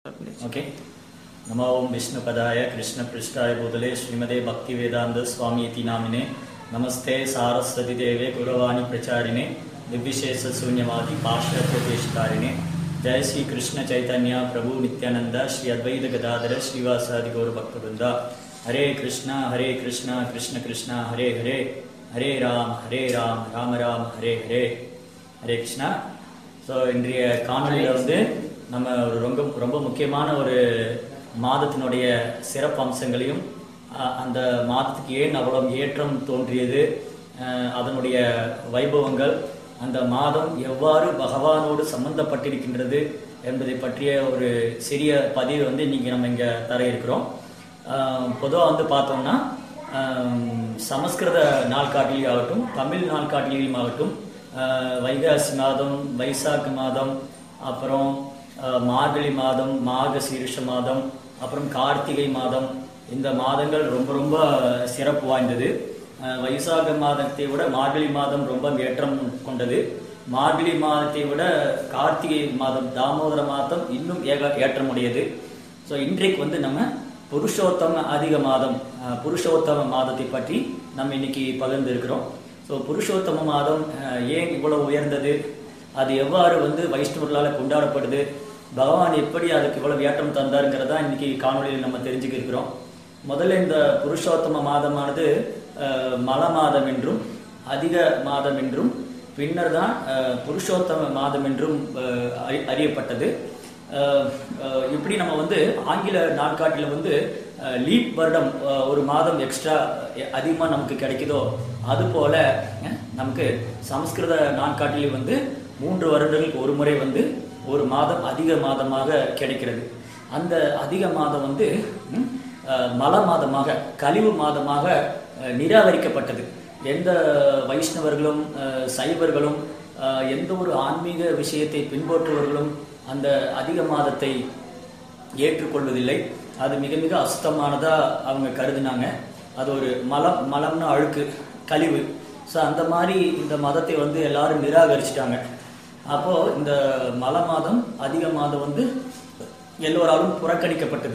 okay नमो ओम विष्णुपदाय कृष्णपृष्ठाय भूतले श्रीमदे भक्तिवेदांत स्वामी इति नामिने नमस्ते सारस्वती देवे गुरवाणी प्रचारिणे निर्विशेष शून्यवादी पाश्चात्योपेशकारिणे जय श्री कृष्ण चैतन्य प्रभु नित्यानंद श्री अद्वैत गदाधर श्रीवासादि गौर भक्तवृंदा हरे कृष्णा हरे कृष्णा कृष्ण कृष्णा हरे हरे हरे राम हरे राम ராம ராம் ஹரே ஹரே ஹரே கிருஷ்ணா ஸோ இன்றைய காணொலியில் வந்து நம்ம ஒரு ரொம்ப ரொம்ப முக்கியமான ஒரு மாதத்தினுடைய சிறப்பு அம்சங்களையும் அஹ், அந்த மாதத்துக்கு ஏன் அவ்வளவு ஏற்றம் தோன்றியது அஹ், அதனுடைய வைபவங்கள் அந்த மாதம் எவ்வாறு பகவானோடு சம்பந்தப்பட்டிருக்கின்றது என்பதை பற்றிய ஒரு சிறிய பதிவு வந்து இன்னைக்கு நம்ம இங்கே தர இருக்கிறோம் பொதுவாக வந்து பார்த்தோம்னா ஆம், சமஸ்கிருத நாள்காட்டிலையும் ஆகட்டும் தமிழ் நாள்காட்டிலையும் ஆகட்டும் ஆஹ், வைகாசி மாதம் வைசாख மாதம் அப்புறம் ஆஹ், மார்கழி மாதம் மாக சீரிஷ மாதம் அப்புறம் கார்த்திகை மாதம் இந்த மாதங்கள் ரொம்ப ரொம்ப சிறப்பு வாய்ந்தது ஆஹ், வைசாக மாதத்தை விட மார்கழி மாதம் ரொம்ப ஏற்றம் கொண்டது மார்கழி மாதத்தை விட கார்த்திகை மாதம் தாமோதர மாதம் இன்னும் ஏக ஏற்றமுடையது ஸோ இன்றைக்கு வந்து நம்ம புருஷோத்தம அதிக மாதம் அஹ், புருஷோத்தம மாதத்தை பற்றி நம்ம இன்னைக்கு பகிர்ந்து இருக்கிறோம் ஸோ புருஷோத்தம மாதம் அஹ், ஏன் இவ்வளவு உயர்ந்தது அது எவ்வாறு வந்து வைஷ்ணவர்களால் கொண்டாடப்படுது பகவான் எப்படி அதுக்கு இவ்வளவு ஏற்றம் தந்தாருங்கிறதா இன்னைக்கு காணொலியில் நம்ம தெரிஞ்சுக்க இருக்கிறோம் முதல்ல இந்த புருஷோத்தம மாதமானது அஹ், மல மாதம் என்றும் அதிக மாதம் என்றும் பின்னர் தான் அஹ், புருஷோத்தம மாதம் என்றும் அஹ், அறி- அறியப்பட்டது அஹ், அஹ், இப்படி நம்ம வந்து ஆங்கில நாட்காட்டில வந்து லீப் வருடம் அஹ், ஒரு மாதம் எக்ஸ்ட்ரா அதிகமாக நமக்கு கிடைக்குதோ அது போல அஹ், நமக்கு சமஸ்கிருத நாட்காட்டில் வந்து மூன்று வருடங்களுக்கு ஒரு முறை வந்து ஒரு மாதம் அதிக மாதமாக கிடைக்கிறது அந்த அதிக மாதம் வந்து ம், அஹ், மல மாதமாக கழிவு மாதமாக அஹ், நிராகரிக்கப்பட்டது எந்த வைஷ்ணவர்களும் அஹ், சைவர்களும் அஹ், எந்த ஒரு ஆன்மீக விஷயத்தை பின்பற்றுபவர்களும் அந்த அதிக மாதத்தை ஏற்றுக்கொள்வதில்லை அது மிக மிக அசுத்தமானதா அவங்க கருதினாங்க அது ஒரு மலம் மலம்னு அழுக்கு கழிவு ஸோ அந்த மாதிரி இந்த மதத்தை வந்து எல்லாரும் நிராகரிச்சிட்டாங்க அப்போ இந்த மல மாதம் அதிக மாதம் வந்து எல்லோராலும் புறக்கணிக்கப்பட்டது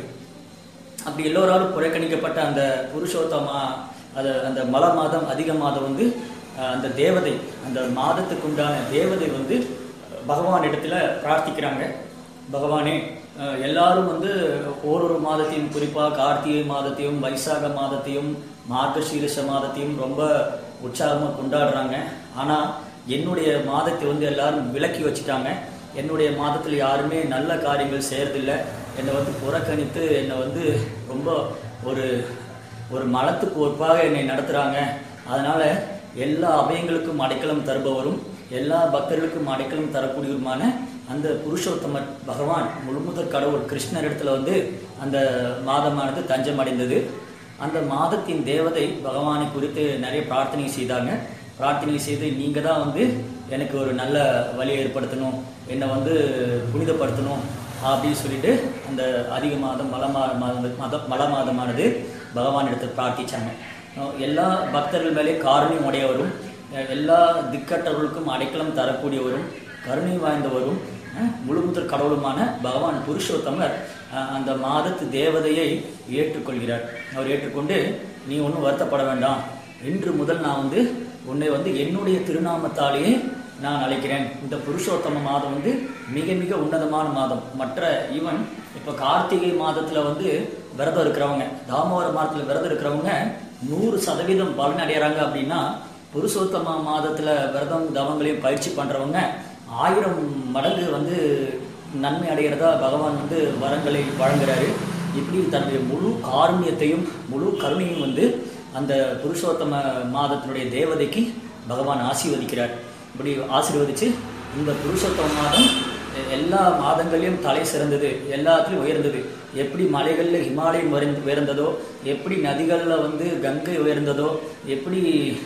அப்படி எல்லோராலும் புறக்கணிக்கப்பட்ட அந்த புருஷோத்தமா அது அந்த மல மாதம் அதிக மாதம் வந்து அஹ், அந்த தேவதை அந்த மாதத்துக்கு உண்டான தேவதை வந்து பகவான் இடத்துல பிரார்த்திக்கிறாங்க பகவானே அஹ், எல்லாரும் வந்து ஓரொரு மாதத்தையும் குறிப்பாக கார்த்திகை மாதத்தையும் வைசாக மாதத்தையும் மார்கசீரிஷ மாதத்தையும் ரொம்ப உற்சாகமாக கொண்டாடுறாங்க ஆனால் என்னுடைய மாதத்தை வந்து எல்லாரும் விலக்கி வச்சுட்டாங்க என்னுடைய மாதத்தில் யாருமே நல்ல காரியங்கள் செய்யறதில்ல என்னை வந்து புறக்கணித்து என்னை வந்து ரொம்ப ஒரு ஒரு மலத்துக்கு ஒப்பாக என்னை நடத்துகிறாங்க அதனால எல்லா அபயங்களுக்கும் அடைக்கலம் தருபவரும் எல்லா பக்தர்களுக்கும் அடைக்கலம் தரக்கூடியவருமான அந்த புருஷோத்தம பகவான் முழுமுதற் கடவுள் கிருஷ்ணர் இடத்துல வந்து அந்த மாதமானது தஞ்சம் அடைந்தது அந்த மாதத்தின் தேவதை பகவானை குறித்து நிறைய பிரார்த்தனை செய்தாங்க பிரார்த்தனை செய்து நீங்க தான் வந்து எனக்கு ஒரு நல்ல வழி ஏற்படுத்தணும் என்னை வந்து புனிதப்படுத்தணும் அப்படின்னு சொல்லிட்டு அந்த அதிக மாதம் மல மா மாதம் மத மல மாதமானது பகவான் இடத்துல பிரார்த்திச்சாங்க அஹ் எல்லா பக்தர்கள் மேலே காரணியம் உடையவரும் அஹ் எல்லா திக்கட்டவர்களுக்கும் அடைக்கலம் தரக்கூடியவரும் கருணை வாய்ந்தவரும் அஹ் முழுமுதற் கடவுளுமான பகவான் புருஷோத்தமர் அஹ் அந்த மாதத்து தேவதையை ஏற்றுக்கொள்கிறார் அவர் ஏற்றுக்கொண்டு நீ ஒன்றும் வருத்தப்பட வேண்டாம் இன்று முதல் நான் வந்து உன்னை வந்து என்னுடைய திருநாமத்தாலேயே நான் அழைக்கிறேன் இந்த புருஷோத்தம மாதம் வந்து மிக மிக உன்னதமான மாதம் மற்ற ஈவன் இப்போ கார்த்திகை மாதத்துல வந்து விரதம் இருக்கிறவங்க தாமோதர மாதத்துல விரதம் இருக்கிறவங்க நூறு சதவீதம் பலன் அடையறாங்க அப்படின்னா புருஷோத்தம மாதத்துல விரதம் தவங்களையும் பயிற்சி பண்றவங்க ஆயிரம் மடங்கு வந்து நன்மை அடைகிறதா பகவான் வந்து வரங்களை வழங்குறாரு இப்படி தன்னுடைய முழு காருண்யத்தையும் முழு கருணையும் வந்து அந்த புருஷோத்தம மாதத்தினுடைய தேவதைக்கு பகவான் ஆசீர்வதிக்கிறார் இப்படி ஆசீர்வதிச்சு இந்த புருஷோத்தம மாதம் எ- எல்லா மாதங்களையும் தலை சிறந்தது எல்லாத்துலயும் உயர்ந்தது எப்படி மலைகள்ல ஹிமாலயம் உயர்ந்த- உயர்ந்ததோ எப்படி நதிகள்ல வந்து கங்கை உயர்ந்ததோ எப்படி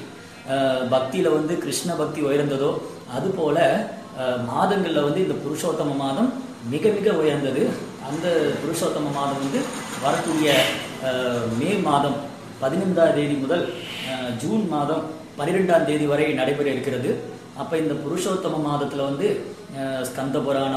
அஹ், பக்தியில வந்து கிருஷ்ண பக்தி உயர்ந்ததோ அதுபோல அஹ், மாதங்கள்ல வந்து இந்த புருஷோத்தம மாதம் மிக மிக உயர்ந்தது அந்த புருஷோத்தம மாதம் வந்து வரக்கூடிய அஹ், மே மாதம் பதினைந்தாம் தேதி முதல் அஹ், ஜூன் மாதம் பன்னிரெண்டாம் தேதி வரை நடைபெற இருக்கிறது அப்ப இந்த புருஷோத்தம மாதத்துல வந்து அஹ், ஸ்கந்த புராணம்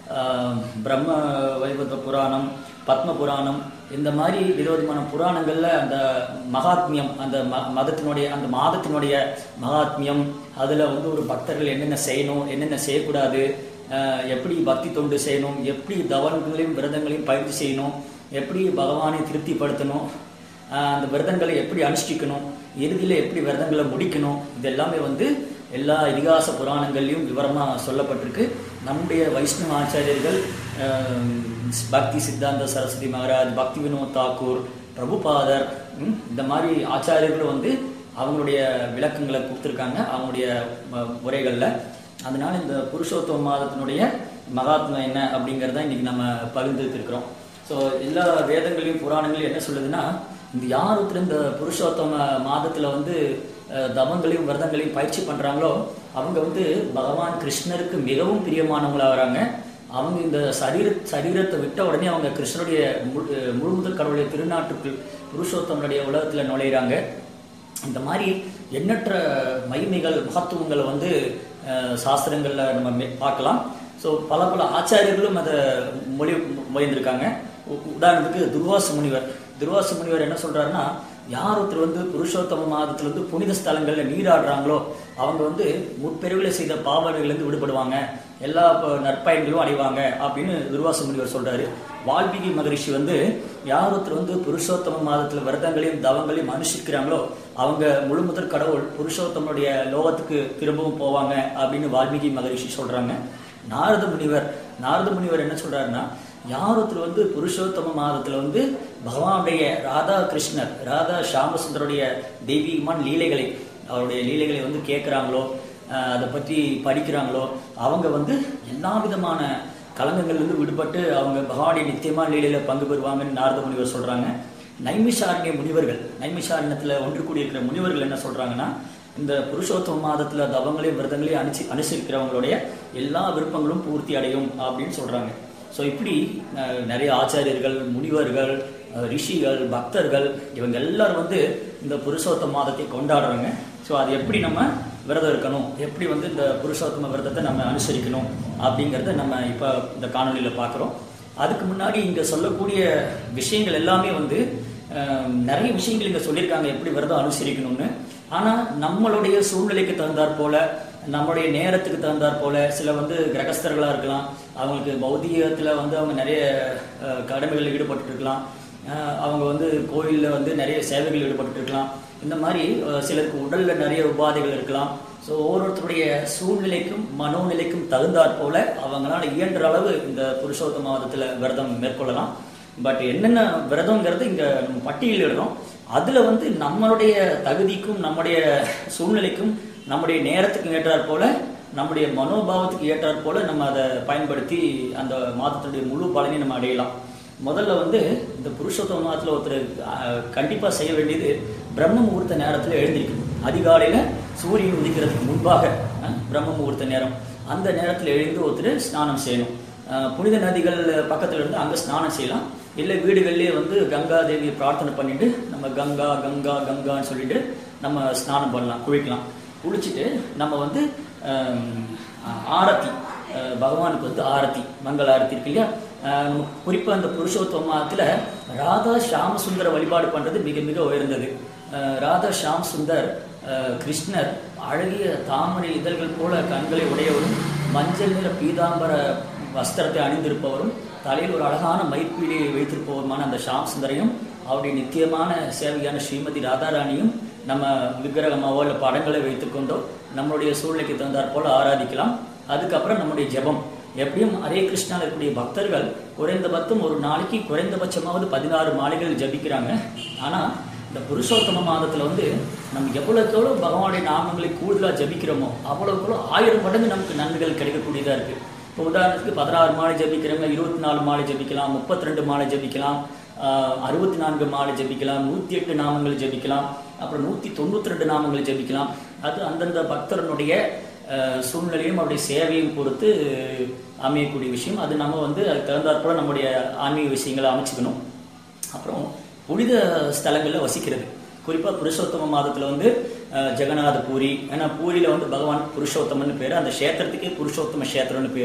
ஆஹ், பிரம்ம வைவத புராணம் பத்ம புராணம் இந்த மாதிரி விரோதமான புராணங்கள்ல அந்த மகாத்மியம் அந்த ம- மதத்தினுடைய அந்த மாதத்தினுடைய மகாத்மியம் அதுல வந்து ஒரு பக்தர்கள் என்னென்ன செய்யணும் என்னென்ன செய்யக்கூடாது ஆஹ், எப்படி பக்தி தொண்டு செய்யணும் எப்படி தவன்களையும் விரதங்களையும் பயிற்சி செய்யணும் எப்படி பகவானை திருப்திப்படுத்தணும் ஆஹ், அந்த விரதங்களை எப்படி அனுஷ்டிக்கணும் இறுதியில் எப்படி விரதங்களை முடிக்கணும் இது எல்லாமே வந்து எல்லா இதிகாச புராணங்கள்லையும் விவரமா சொல்லப்பட்டிருக்கு நம்முடைய வைஷ்ணவ ஆச்சாரியர்கள் ஆஹ், பக்தி சித்தாந்த சரஸ்வதி மகாராஜ் பக்தி வினோத் தாக்கூர் பிரபுபாதர் ம், இந்த மாதிரி ஆச்சாரியர்களும் வந்து அவங்களுடைய விளக்கங்களை கொடுத்துருக்காங்க அவங்களுடைய அஹ், உரைகள்ல அதனால இந்த புருஷோத்தம மாதத்தினுடைய மகாத்மா என்ன அப்படிங்கறத இன்னைக்கு நம்ம பகிர்ந்துட்டு ஸோ எல்லா வேதங்களையும் புராணங்களையும் என்ன சொல்லுதுன்னா இந்த யார் ஒருத்தர் இந்த புருஷோத்தம மாதத்துல வந்து அஹ், தவங்களையும் விரதங்களையும் பயிற்சி பண்றாங்களோ அவங்க வந்து பகவான் கிருஷ்ணருக்கு மிகவும் பிரியமானவங்களா வராங்க அவங்க இந்த சரீர சரீரத்தை விட்ட உடனே அவங்க கிருஷ்ணருடைய முழு முழு முதல் கடவுளுடைய திருநாட்டுக்குள் புருஷோத்தமனுடைய உலகத்துல நுழையிறாங்க இந்த மாதிரி எண்ணற்ற மகிமைகள் மகத்துவங்களை வந்து அஹ், சாஸ்திரங்கள்ல நம்ம மே- பார்க்கலாம் ஸோ பல பல ஆச்சாரியர்களும் அதை மொழி மொழிந்திருக்காங்க உ- உதாரணத்துக்கு துர்வாச முனிவர் துர்வாச முனிவர் என்ன சொல்றாருன்னா யார் ஒருத்தர் வந்து புருஷோத்தம மாதத்துல வந்து புனித ஸ்தலங்கள்ல நீராடுறாங்களோ அவங்க வந்து முற்பிரிவுல செய்த பாவனைகள்லேருந்து விடுபடுவாங்க எல்லா ப- நற்பயன்களும் அடைவாங்க அப்படின்னு துர்வாச முனிவர் சொல்றாரு வால்மீகி மகரிஷி வந்து யார் ஒருத்தர் வந்து புருஷோத்தம மாதத்துல விரதங்களையும் தவங்களையும் அனுஷ்டிக்கிறாங்களோ அவங்க முழுமுதற் கடவுள் புருஷோத்தமனுடைய லோகத்துக்கு திரும்பவும் போவாங்க அப்படின்னு வால்மீகி மகரிஷி சொல்றாங்க நாரத முனிவர் நாரத முனிவர் என்ன சொல்றாருன்னா யார் ஒருத்தர் வந்து புருஷோத்தம மாதத்துல வந்து பகவானுடைய ராதா கிருஷ்ணர் ராதா ஷாமசுந்தருடைய தெய்வீகமான லீலைகளை அவருடைய லீலைகளை வந்து கேட்குறாங்களோ அதை பற்றி படிக்கிறாங்களோ அவங்க வந்து எல்லா விதமான கலங்கங்கள்லேருந்து விடுபட்டு அவங்க பகவானுடைய நித்தியமான லீலையில பங்கு பெறுவாங்கன்னு நாரத முனிவர் சொல்றாங்க நைமிஷாரண்ய முனிவர்கள் நைமிஷாரண்யத்துல ஒன்று கூடியிருக்கிற முனிவர்கள் என்ன சொல்றாங்கன்னா இந்த புருஷோத்தம மாதத்துல தவங்களையும் விரதங்களையும் அனுசி அனுசரிக்கிறவங்களுடைய எல்லா விருப்பங்களும் பூர்த்தி அடையும் அப்படின்னு சொல்றாங்க ஸோ இப்படி அஹ், நிறைய ஆச்சாரியர்கள் முனிவர்கள் அஹ், ரிஷிகள் பக்தர்கள் இவங்க எல்லாரும் வந்து இந்த புருஷோத்தம மாதத்தை கொண்டாடுறாங்க ஸோ அது எப்படி நம்ம விரதம் இருக்கணும் எப்படி வந்து இந்த புருஷோத்தம விரதத்தை நம்ம அனுசரிக்கணும் அப்படிங்கிறத நம்ம இப்போ இந்த காணொலியில பார்க்குறோம் அதுக்கு முன்னாடி இங்க சொல்லக்கூடிய விஷயங்கள் எல்லாமே வந்து அஹ், நிறைய விஷயங்கள் இங்க சொல்லியிருக்காங்க எப்படி விரதம் அனுசரிக்கணும்னு ஆனா நம்மளுடைய சூழ்நிலைக்கு தகுந்தாற் போல நம்மளுடைய நேரத்துக்கு தகுந்தாற் போல சில வந்து கிரகஸ்தர்களா இருக்கலாம் அவங்களுக்கு பௌதிகத்துல வந்து அவங்க நிறைய அஹ், கடமைகளில் ஈடுபட்டு இருக்கலாம் அஹ், அவங்க வந்து கோயில்ல வந்து நிறைய சேவைகள் ஈடுபட்டு இருக்கலாம் இந்த மாதிரி அஹ், சிலருக்கு உடல்ல நிறைய உபாதைகள் இருக்கலாம் ஸோ ஒவ்வொருத்தருடைய சூழ்நிலைக்கும் மனோநிலைக்கும் தகுந்தாற் போல அவங்களால இயன்ற அளவு இந்த புருஷோத்தம மாதத்துல விரதம் மேற்கொள்ளலாம் பட் என்னென்ன விரதங்கிறது இங்க நம்ம பட்டியலிடுறோம் அதுல வந்து நம்மளுடைய தகுதிக்கும் நம்முடைய சூழ்நிலைக்கும் நம்முடைய நேரத்துக்கு ஏற்றாற் போல நம்முடைய மனோபாவத்துக்கு ஏற்றாற் போல நம்ம அதை பயன்படுத்தி அந்த மாதத்தினுடைய முழு பலனை நம்ம அடையலாம் முதல்ல வந்து இந்த புருஷோத்தம மாதத்துல ஒருத்தர் அஹ், கண்டிப்பா செய்ய வேண்டியது பிரம்ம முகூர்த்த நேரத்துல எழுந்திருக்கணும் அதிகாலையில சூரியன் உதிக்கிறதுக்கு முன்பாக அஹ், பிரம்ம முகூர்த்த நேரம் அந்த நேரத்துல எழுந்து ஒருத்தர் ஸ்நானம் செய்யணும் அஹ், புனித நதிகள் பக்கத்துல இருந்து அங்க ஸ்நானம் செய்யலாம் இல்லை வீடுகள்லயே வந்து கங்கா தேவியை பிரார்த்தனை பண்ணிட்டு நம்ம கங்கா கங்கா கங்கான்னு சொல்லிட்டு நம்ம ஸ்நானம் பண்ணலாம் குளிக்கலாம் குளிச்சுட்டு நம்ம வந்து அஹ், ஆரத்தி அஹ், பகவானுக்கு வந்து ஆரத்தி மங்கள ஆரத்தி இருக்கு இல்லையா அஹ், நம்ம குறிப்பா அந்த புருஷோத்தம மாதத்துல ராதா ஷாம் சுந்தர வழிபாடு பண்றது மிக மிக உயர்ந்தது அஹ், ராதா ஷாம் சுந்தர் அஹ், கிருஷ்ணர் அழகிய தாமரை இதழ்கள் போல கண்களை உடையவரும் மஞ்சள் நிற பீதாம்பர வஸ்திரத்தை அணிந்திருப்பவரும் தலையில் ஒரு அழகான மயிர்பீலியை வைத்திருப்பவருமான அந்த ஷாம் சுந்தரையும் அவருடைய நித்தியமான சேவையான ஸ்ரீமதி ராதாராணியும் நம்ம விக்கிரகமாவோ இல்லை படங்களை வைத்துக்கொண்டோ நம்மளுடைய சூழ்நிலைக்கு தகுந்தாற் போல ஆராதிக்கலாம் அதுக்கப்புறம் நம்முடைய ஜெபம் எப்படியும் ஹரே கிருஷ்ணால இருக்கக்கூடிய பக்தர்கள் குறைந்தபட்சம் ஒரு நாளைக்கு குறைந்தபட்சமாவது பதினாறு மாலைகள் ஜபிக்கிறாங்க ஆனா இந்த புருஷோத்தம மாதத்துல வந்து நம்ம எவ்வளவுக்கு எவ்வளவு பகவானுடைய நாமங்களை கூடுதலா ஜபிக்கிறோமோ அவ்வளவுக்கு எவ்வளவு ஆயிரம் மடங்கு நமக்கு நன்மைகள் கிடைக்கக்கூடியதா இருக்கு இப்போ உதாரணத்துக்கு பதினாறு மாலை ஜபிக்கிறவங்க இருபத்தி நாலு மாலை ஜபிக்கலாம் முப்பத்தி ரெண்டு மாலை ஜபிக்கலாம் அறுபத்தி நான்கு மாலை ஜபிக்கலாம் நூத்தி எட்டு நாமங்கள் ஜபிக்கலாம் அப்புறம் நூத்தி தொண்ணூத்தி ரெண்டு நாமங்கள் ஜபிக்கலாம் அது அந்தந்த பக்தரனுடைய அஹ், சூழ்நிலையும் அவருடைய சேவையும் பொறுத்து அமையக்கூடிய விஷயம் அது நம்ம வந்து அதுக்கு தகுந்தாற்போல நம்முடைய ஆன்மீக விஷயங்களை அமைச்சுக்கணும் அப்புறம் புனித ஸ்தலங்கள்ல வசிக்கிறது குறிப்பா புருஷோத்தம மாதத்துல வந்து அஹ், ஜெகநாத பூரி ஏன்னா பூரியில வந்து பகவான் புருஷோத்தமன்னு பேரு அந்த கஷேத்திரத்துக்கே புருஷோத்தம கஷேத்திரம்னு பேரு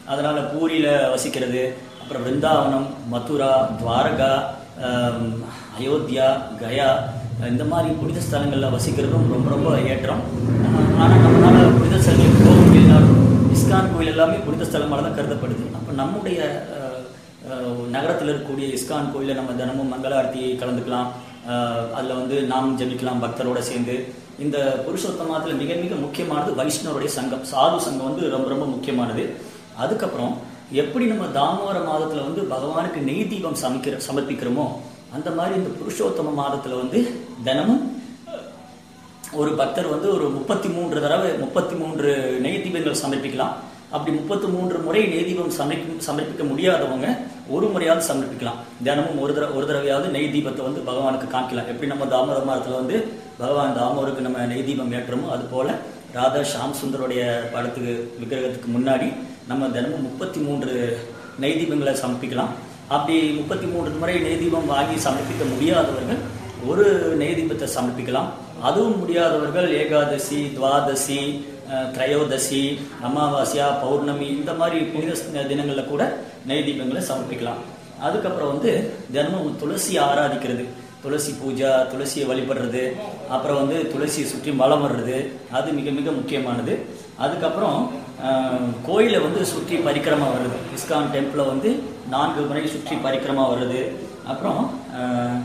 அதனால பூரியில வசிக்கிறது அப்புறம் பிருந்தாவனம் மதுரா துவாரகா ஆம், அயோத்தியா கயா இந்த மாதிரி புனித ஸ்தலங்கள்ல வசிக்கிறதும் ரொம்ப ரொம்ப ஏற்றம் ஆஹ் ஆனா நம்மளால புனித ஸ்தலங்களுக்கு போக முடியலனாலும் இஸ்கான் கோயில் எல்லாமே புனித ஸ்தலமாக தான் கருதப்படுது அப்ப நம்முடைய ஆஹ், ஆஹ், நகரத்தில் இருக்கக்கூடிய இஸ்கான் கோயிலில் நம்ம தினமும் மங்களாரத்தி கலந்துக்கலாம் ஆஹ், அதுல வந்து நாம் ஜெபிக்கலாம் பக்தரோட சேர்ந்து இந்த புருஷோத்தமத்தில் மிக மிக முக்கியமானது வைஷ்ணவருடைய சங்கம் சாது சங்கம் வந்து ரொம்ப ரொம்ப முக்கியமானது அதுக்கப்புறம் எப்படி நம்ம தாமோர மாதத்துல வந்து பகவானுக்கு நெய் தீபம் சமைக்கிற சமர்ப்பிக்கிறோமோ அந்த மாதிரி இந்த புருஷோத்தம மாதத்துல வந்து தினமும் ஒரு பக்தர் வந்து ஒரு முப்பத்தி மூன்று தடவை முப்பத்தி மூன்று நெய் தீபங்கள் சமர்ப்பிக்கலாம் அப்படி முப்பத்தி மூன்று முறை நெய் தீபம் சமைக்க சமர்ப்பிக்க முடியாதவங்க ஒரு முறையாவது சமர்ப்பிக்கலாம் தினமும் ஒரு தடவை ஒரு தடவையாவது நெய் தீபத்தை வந்து பகவானுக்கு காமிக்கலாம் எப்படி நம்ம தாமர மாதத்துல வந்து பகவான் தாமோருக்கு நம்ம நெய் தீபம் ஏற்றுறோமோ அது போல ராதா ஷாம் சுந்தருடைய படத்துக்கு விக்கிரகத்துக்கு முன்னாடி நம்ம தினமும் முப்பத்தி மூன்று நெய் தீபங்களை சமர்ப்பிக்கலாம் அப்படி முப்பத்தி மூன்று முறை நெய் தீபம் வாங்கி சமர்ப்பிக்க முடியாதவர்கள் ஒரு நெய் தீபத்தை சமர்ப்பிக்கலாம் அதுவும் முடியாதவர்கள் ஏகாதசி துவாதசி அஹ், திரையோதசி அமாவாஸ்யா பௌர்ணமி இந்த மாதிரி புனித ஸ்- தினங்கள்ல கூட நெய் தீபங்களை சமர்ப்பிக்கலாம் அதுக்கப்புறம் வந்து தினமும் துளசி ஆராதிக்கிறது துளசி பூஜா துளசியை வழிபடுறது அப்புறம் வந்து துளசியை சுற்றி வலம் வர்றது அது மிக மிக முக்கியமானது அதுக்கப்புறம் ஆஹ், கோயிலை வந்து சுற்றி பரிக்கிரமா வருது இஸ்கான் டெம்பிளை வந்து நான்கு முறை சுற்றி பரிக்கிரமா வருது அப்புறம் ஆஹ்,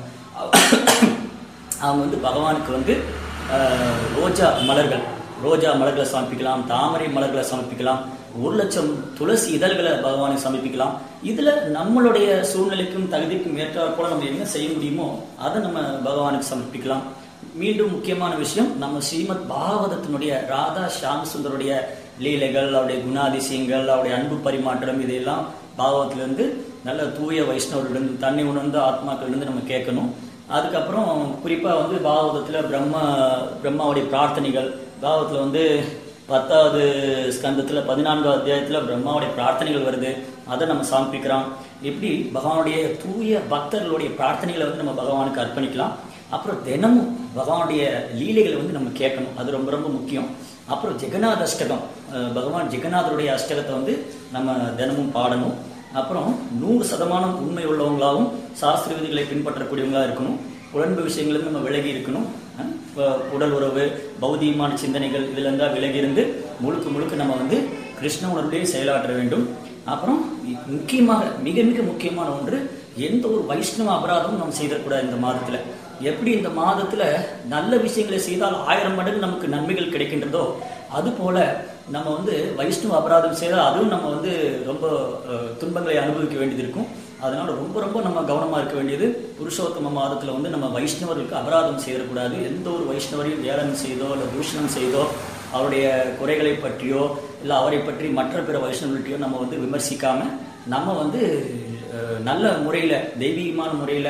அவங்க வந்து பகவானுக்கு வந்து ஆஹ், ரோஜா மலர்கள் ரோஜா மலர்களை சமர்ப்பிக்கலாம் தாமரை மலர்களை சமர்ப்பிக்கலாம் ஒரு லட்சம் துளசி இதழ்களை பகவானுக்கு சமர்ப்பிக்கலாம் இதுல நம்மளுடைய சூழ்நிலைக்கும் தகுதிக்கும் ஏற்றாற் போல நம்ம என்ன செய்ய முடியுமோ அதை நம்ம பகவானுக்கு சமர்ப்பிக்கலாம் மீண்டும் முக்கியமான விஷயம் நம்ம ஸ்ரீமத் பாகவதத்தினுடைய ராதா ஷாம் சுந்தருடைய லீலைகள் அவருடைய குணாதிசயங்கள் அவருடைய அன்பு பரிமாற்றம் இதையெல்லாம் பாகவத்திலிருந்து நல்ல தூய வைஷ்ணவர்களிடம் தன்னை உணர்ந்த ஆத்மாக்களிலிருந்து நம்ம கேட்கணும் அதுக்கப்புறம் குறிப்பா வந்து பாகவதத்துல பிரம்ம பிரம்மாவுடைய பிரார்த்தனைகள் பாகவத்துல வந்து பத்தாவது ஸ்கந்தத்துல பதினான்காவது அத்தியாயத்துல பிரம்மாவுடைய பிரார்த்தனைகள் வருது அதை நம்ம சமர்ப்பிக்கிறோம் இப்படி பகவானுடைய தூய பக்தர்களுடைய பிரார்த்தனைகளை வந்து நம்ம பகவானுக்கு அர்ப்பணிக்கலாம் அப்புறம் தினமும் பகவானுடைய லீலைகளை வந்து நம்ம கேட்கணும் அது ரொம்ப ரொம்ப முக்கியம் அப்புறம் ஜெகநாத அஷ்டகம் அஹ் பகவான் ஜெகநாதருடைய அஷ்டகத்தை வந்து நம்ம தினமும் பாடணும் அப்புறம் நூறு சதமானம் உண்மை உள்ளவங்களாகவும் சாஸ்திர விதிகளை பின்பற்றக்கூடியவங்களா இருக்கணும் உடன்பு விஷயங்களுக்கு நம்ம விலகி இருக்கணும் அஹ் இப்ப உடல் உறவு பௌதிகமான சிந்தனைகள் இதுல இருந்தா விலகி இருந்து முழுக்க முழுக்க நம்ம வந்து கிருஷ்ண உணர்வுலேயே செயலாற்ற வேண்டும் அப்புறம் முக்கியமாக மிக மிக முக்கியமான ஒன்று எந்த ஒரு வைஷ்ணவ அபராதமும் நம்ம செய்திடக்கூடாது இந்த மாதத்துல எப்படி இந்த மாதத்துல நல்ல விஷயங்களை செய்தால் ஆயிரம் மடங்கு நமக்கு நன்மைகள் கிடைக்கின்றதோ அது போல நம்ம வந்து வைஷ்ணவ அபராதம் செய்தால் அதுவும் நம்ம வந்து ரொம்ப அஹ், துன்பங்களை அனுபவிக்க வேண்டியது இருக்கும் அதனால ரொம்ப ரொம்ப நம்ம கவனமா இருக்க வேண்டியது புருஷோத்தம மாதத்துல வந்து நம்ம வைஷ்ணவர்களுக்கு அபராதம் செய்யக்கூடாது எந்த ஒரு வைஷ்ணவரையும் ஏளனம் செய்தோ இல்லை தூஷணம் செய்தோ அவருடைய குறைகளை பற்றியோ இல்லை அவரை பற்றி மற்ற பிற வைஷ்ணவர்கள்ட்டையோ நம்ம வந்து விமர்சிக்காம நம்ம வந்து அஹ், நல்ல முறையில தெய்வீகமான முறையில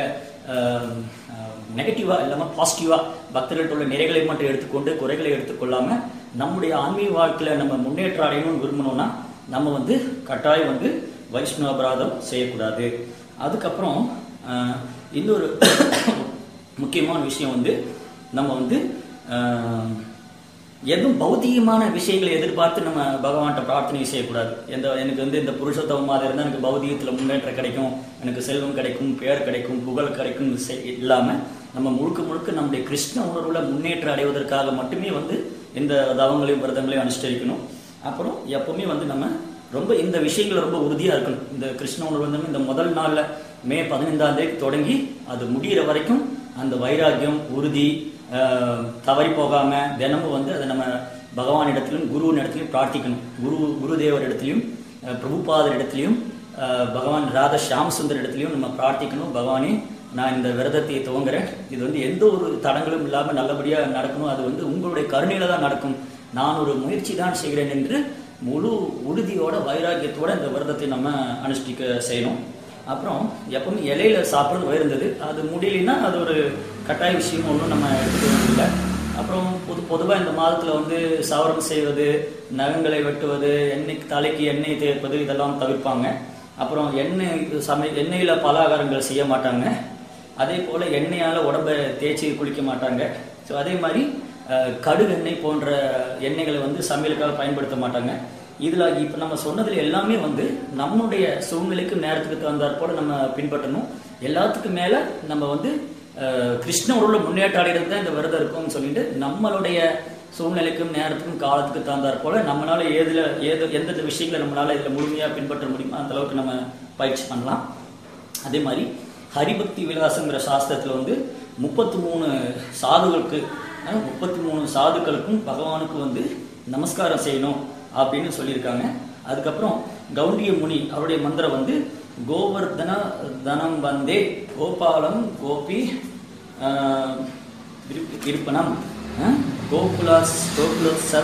நெகட்டிவா இல்லாம பாசிட்டிவா பக்தர்கள்ட்ட உள்ள நிறைகளை மட்டும் எடுத்துக்கொண்டு குறைகளை எடுத்துக்கொள்ளாம நம்முடைய ஆன்மீக வாழ்க்கையில நம்ம முன்னேற்றம் அடையணும்னு விரும்பணும்னா நம்ம வந்து கட்டாயம் வந்து வைஷ்ணவ அபராதம் செய்யக்கூடாது அதுக்கப்புறம் அஹ், இன்னொரு முக்கியமான விஷயம் வந்து நம்ம வந்து அஹ், எதுவும் பௌதிகமான விஷயங்களை எதிர்பார்த்து நம்ம பகவான்கிட்ட பிரார்த்தனை செய்யக்கூடாது எந்த எனக்கு வந்து இந்த புருஷோத்தம மாதம் இருந்தால் எனக்கு பௌதிகத்தில் முன்னேற்றம் கிடைக்கும் எனக்கு செல்வம் கிடைக்கும் பெயர் கிடைக்கும் புகழ் கிடைக்கும் செ- இல்லாம நம்ம முழுக்க முழுக்க நம்முடைய கிருஷ்ண உணர்வுல முன்னேற்றம் அடைவதற்காக மட்டுமே வந்து இந்த தவங்களையும் விரதங்களையும் அனுஷ்டிக்கணும் அப்புறம் எப்பவுமே வந்து நம்ம ரொம்ப இந்த விஷயங்கள் ரொம்ப உறுதியா இருக்கணும் இந்த கிருஷ்ண உணர்வு வந்து இந்த முதல் நாள்ல மே பதினைந்தாம் தேதி தொடங்கி அது முடியிற வரைக்கும் அந்த வைராக்கியம் உறுதி ஆஹ், தவறி போகாம தினமும் வந்து அதை நம்ம பகவான் இடத்திலும் குருவின் இடத்திலும் பிரார்த்திக்கணும் குரு குருதேவர் இடத்திலையும் அஹ், பிரபுபாதர் இடத்திலையும் அஹ், பகவான் ராதா ஷியாம் சுந்தர் இடத்திலையும் நம்ம பிரார்த்திக்கணும் பகவானே நான் இந்த விரதத்தை துவங்குறேன் இது வந்து எந்த ஒரு தடங்களும் இல்லாம நல்லபடியா நடக்கணும் அது வந்து உங்களுடைய கருணையில தான் நடக்கும் நான் ஒரு முயற்சி தான் செய்கிறேன் என்று முழு உறுதியோட வைராக்கியத்தோட இந்த விரதத்தை நம்ம அனுஷ்டிக்க செய்யணும் அப்புறம் எப்பவுமே இலையில சாப்பிட்றது உயர்ந்தது அது முடியலைன்னா அது ஒரு கட்டாய விஷயம் ஒன்றும் நம்ம எடுத்துக்க இல்லை அப்புறம் பொது பொதுவாக இந்த மாதத்தில் வந்து சவரம் செய்வது நகங்களை வெட்டுவது எண்ணெய் தலைக்கு எண்ணெய் தேய்ப்பது இதெல்லாம் தவிர்ப்பாங்க அப்புறம் எண்ணெய் சமை எண்ணெயில் பலகாரங்கள் செய்ய மாட்டாங்க அதே போல் எண்ணெயால் உடம்பை தேய்ச்சி குளிக்க மாட்டாங்க ஸோ அதே மாதிரி அஹ், கடுகு எண்ணெய் போன்ற எண்ணெய்களை வந்து சமையலுக்காக பயன்படுத்த மாட்டாங்க இதுல இப்ப நம்ம சொன்னதுல எல்லாமே வந்து நம்முடைய சூழ்நிலைக்கு நேரத்துக்கு தகுந்தாற் போல நம்ம பின்பற்றணும் எல்லாத்துக்கும் மேல நம்ம வந்து அஹ், கிருஷ்ணரோட முன்னேற்றம் அடைகிறது தான் இந்த விரதம் இருக்கும்னு சொல்லிட்டு நம்மளுடைய சூழ்நிலைக்கும் நேரத்துக்கும் காலத்துக்கு தகுந்தாற் போல நம்மளால ஏதுல ஏது எந்தெந்த விஷயங்களை நம்மளால இதுல முழுமையா பின்பற்ற முடியுமோ அந்த அளவுக்கு நம்ம பயிற்சி பண்ணலாம் அதே மாதிரி ஹரிபக்தி விலாசங்கிற சாஸ்திரத்துல வந்து முப்பத்தி மூணு சாதுகளுக்கு முப்பத்தி மூணு சாதுக்களுக்கும் பகவானுக்கு வந்து நமஸ்காரம் செய்யணும் அப்படின்னு சொல்லியிருக்காங்க அதுக்கப்புறம் கௌண்டிய முனி அவருடைய மந்திரம் வந்து கோவர்தன தனம் வந்தே கோபாலம் கோபி ஆஹ், விருப்ப- விருப்பணம் ஆஹ், கோகுலாஸ் கோகுலோத்சவ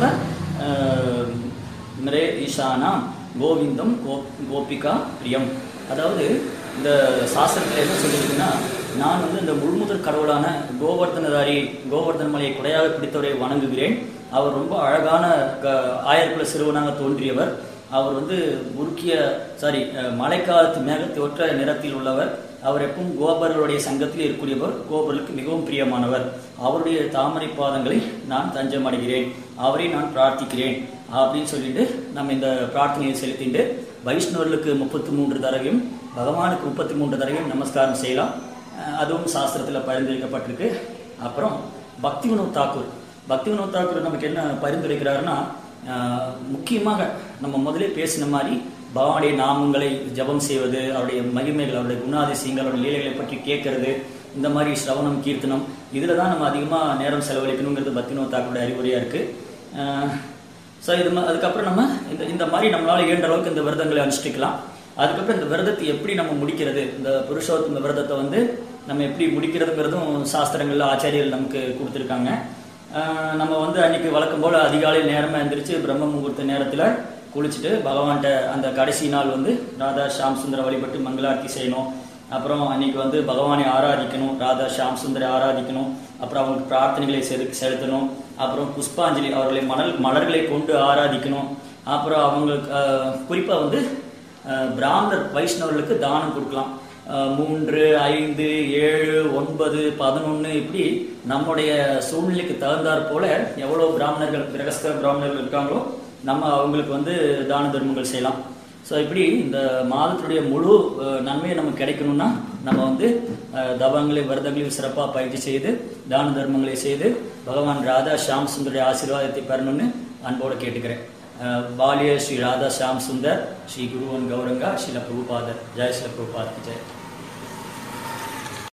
ஆஹ், மிரே ஈசானாம் கோவிந்தம் கோ கோபிகா பிரியம் அதாவது இந்த சாஸ்திரத்தில் என்ன சொல்லியிருக்குன்னா நான் வந்து இந்த முழுமுதற் கடவுளான கோவர்தனதாரி கோவர்தன மலையை கொடையாக பிடித்தவரை வணங்குகிறேன் அவர் ரொம்ப அழகான க ஆயர்குல சிறுவனாக தோன்றியவர் அவர் வந்து உருக்கிய சாரி மழைக்காலத்து மேகத்தை ஒற்ற நிறத்தில் உள்ளவர் அவர் எப்பவும் கோபர்களுடைய சங்கத்தில் இருக்கக்கூடியவர் கோபர்களுக்கு மிகவும் பிரியமானவர் அவருடைய தாமரை பாதங்களை நான் தஞ்சம் அடைகிறேன் அவரை நான் பிரார்த்திக்கிறேன் அப்படின்னு சொல்லிட்டு நம்ம இந்த பிரார்த்தனையை செலுத்திட்டு வைஷ்ணவர்களுக்கு முப்பத்தி மூன்று தடவையும் பகவானுக்கு முப்பத்தி மூன்று தடவையும் நமஸ்காரம் செய்யலாம் அஹ் அதுவும் சாஸ்திரத்தில் பரிந்துரைக்கப்பட்டிருக்கு அப்புறம் பக்தி வினோத் தாக்கூர் பக்தி வினோத் தாக்கூர் நமக்கு என்ன பரிந்துரைக்கிறாருன்னா ஆஹ் முக்கியமாக நம்ம முதலே பேசின மாதிரி பகவானுடைய நாமங்களை ஜெபம் செய்வது அவருடைய மகிமைகள் அவருடைய குணாதிசயங்கள் அவருடைய லீலைகளை பற்றி கேட்கறது இந்த மாதிரி சிரவணம் கீர்த்தனம் இதில் தான் நம்ம அதிகமாக நேரம் செலவழிக்கணுங்கிறது பக்தி வினோத் தாக்கூருடைய அறிவுரையாக இருக்குது ஸோ இது ம- அதுக்கப்புறம் நம்ம இந்த இந்த மாதிரி நம்மளால இயன்ற அளவுக்கு இந்த விரதங்களை அனுஷ்டிக்கலாம் அதுக்கப்புறம் இந்த விரதத்தை எப்படி நம்ம முடிக்கிறது இந்த புருஷோத்தம விரதத்தை வந்து நம்ம எப்படி முடிக்கிறதுங்கிறதும் சாஸ்திரங்கள்ல ஆச்சாரியர்கள் நமக்கு கொடுத்துருக்காங்க ஆஹ் நம்ம வந்து அன்னைக்கு வழக்கம் போல அதிகாலையில் நேரமா எந்திரிச்சு பிரம்ம முகூர்த்த நேரத்துல குளிச்சுட்டு பகவான்கிட்ட அந்த கடைசி நாள் வந்து ராதா ஷாம் சுந்தர வழிபட்டு மங்களார்த்தி செய்யணும் அப்புறம் அன்னைக்கு வந்து பகவானை ஆராதிக்கணும் ராதா ஷாம் சுந்தரை ஆராதிக்கணும் அப்புறம் அவங்களுக்கு பிரார்த்தனைகளை செது செலுத்தணும் அப்புறம் புஷ்பாஞ்சலி அவர்களை மணல் மலர்களை கொண்டு ஆராதிக்கணும் அப்புறம் அவங்களுக்கு ஆஹ், குறிப்பா வந்து ஆஹ், பிராமணர் வைஷ்ணவர்களுக்கு தானம் கொடுக்கலாம் ஆஹ், மூன்று ஐந்து ஏழு ஒன்பது பதினொன்று இப்படி நம்முடைய சூழ்நிலைக்கு தகுந்தாற் போல எவ்வளோ பிராமணர்கள் கிரகஸ்த பிராமணர்கள் இருக்காங்களோ நம்ம அவங்களுக்கு வந்து தான தர்மங்கள் செய்யலாம் ஸோ இப்படி இந்த மாதத்துடைய முழு அஹ், நன்மையை நமக்கு கிடைக்கணும்னா நம்ம வந்து அஹ், தவங்களை விரதங்களையும் சிறப்பாக பயிற்சி செய்து தான தர்மங்களை செய்து பகவான் ராதா ஷாம் சுந்தருடைய ஆசீர்வாதத்தை பெறணும்னு அன்போடு கேட்டுக்கிறேன் அஹ், பாலிய ஸ்ரீ ராதா ஷாம் சுந்தர் ஸ்ரீ குருவன் கௌரங்கா ஸ்ரீல பிரபுபாதர் ஜெய் ஸ்ரீல பிரபுபாத் ஜெய்